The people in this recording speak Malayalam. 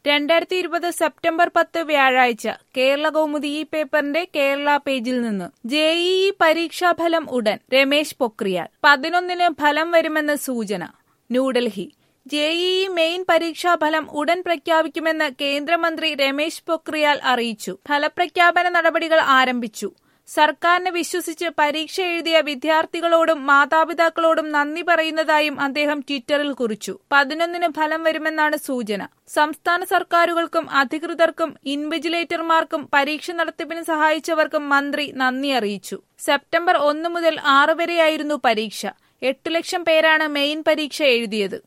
രണ്ടായിരത്തി ഇരുപത് സെപ്റ്റംബർ പത്ത് വ്യാഴാഴ്ച കേരള കൗമുദി ഈ പേപ്പറിന്റെ കേരള പേജിൽ നിന്ന് ജെഇഇ പരീക്ഷാഫലം ഉടൻ രമേശ് പൊക്രിയാൽ പതിനൊന്നിന് ഫലം വരുമെന്ന് സൂചന ന്യൂഡൽഹി ജെഇഇ മെയിൻ പരീക്ഷാഫലം ഉടൻ പ്രഖ്യാപിക്കുമെന്ന് കേന്ദ്രമന്ത്രി രമേശ് പൊക്രിയാൽ അറിയിച്ചു ഫലപ്രഖ്യാപന നടപടികൾ ആരംഭിച്ചു സർക്കാരിനെ വിശ്വസിച്ച് പരീക്ഷ എഴുതിയ വിദ്യാർത്ഥികളോടും മാതാപിതാക്കളോടും നന്ദി പറയുന്നതായും അദ്ദേഹം ട്വിറ്ററിൽ കുറിച്ചു പതിനൊന്നിന് ഫലം വരുമെന്നാണ് സൂചന സംസ്ഥാന സർക്കാരുകൾക്കും അധികൃതർക്കും ഇൻവിജിലേറ്റർമാർക്കും പരീക്ഷ നടത്തിപ്പിന് സഹായിച്ചവർക്കും മന്ത്രി നന്ദി അറിയിച്ചു സെപ്റ്റംബർ ഒന്ന് മുതൽ ആറ് വരെയായിരുന്നു പരീക്ഷ എട്ട് ലക്ഷം പേരാണ് മെയിൻ പരീക്ഷ എഴുതിയത്